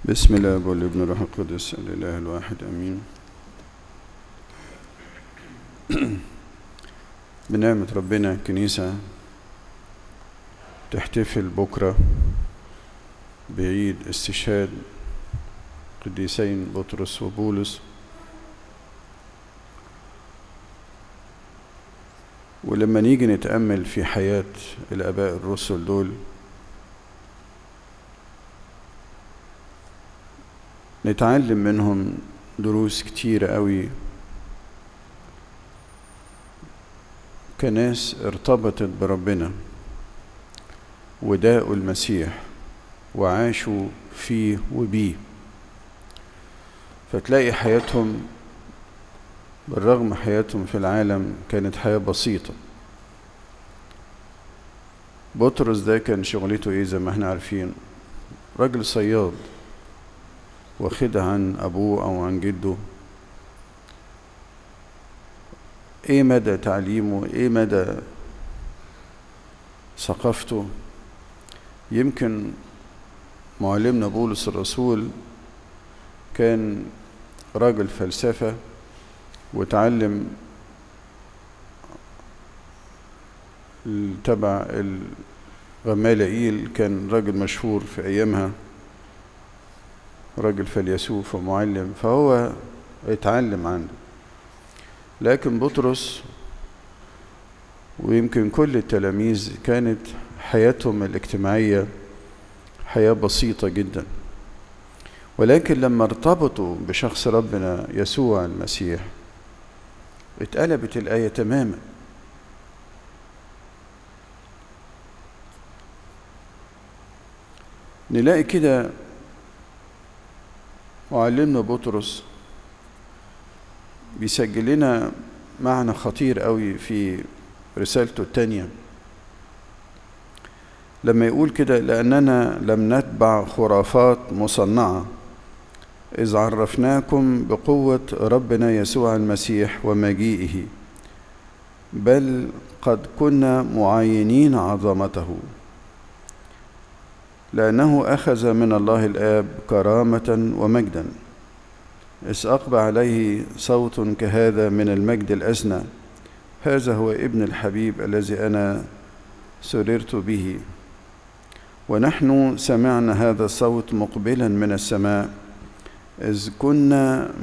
بسم الله والابن الروح القدس الإله الواحد أمين بنعمة ربنا الكنيسة تحتفل بكرة بعيد استشهاد قديسين بطرس وبولس ولما نيجي نتأمل في حياة الآباء الرسل دول نتعلم منهم دروس كتيرة قوي كناس ارتبطت بربنا وداقوا المسيح وعاشوا فيه وبيه فتلاقي حياتهم بالرغم حياتهم في العالم كانت حياة بسيطة بطرس ده كان شغلته ايه زي ما احنا عارفين راجل صياد واخدها عن أبوه أو عن جده إيه مدى تعليمه إيه مدى ثقافته يمكن معلمنا بولس الرسول كان راجل فلسفة وتعلم تبع الغمالائيل كان راجل مشهور في أيامها راجل فيلسوف ومعلم فهو اتعلم عنه لكن بطرس ويمكن كل التلاميذ كانت حياتهم الاجتماعية حياة بسيطة جدا ولكن لما ارتبطوا بشخص ربنا يسوع المسيح اتقلبت الآية تماما نلاقي كده معلمنا بطرس بيسجل لنا معنى خطير قوي في رسالته الثانية لما يقول كده لأننا لم نتبع خرافات مصنعة إذ عرفناكم بقوة ربنا يسوع المسيح ومجيئه بل قد كنا معاينين عظمته لأنه أخذ من الله الآب كرامة ومجدا إذ أقبع عليه صوت كهذا من المجد الأسنى هذا هو ابن الحبيب الذي أنا سررت به ونحن سمعنا هذا الصوت مقبلا من السماء إذ كنا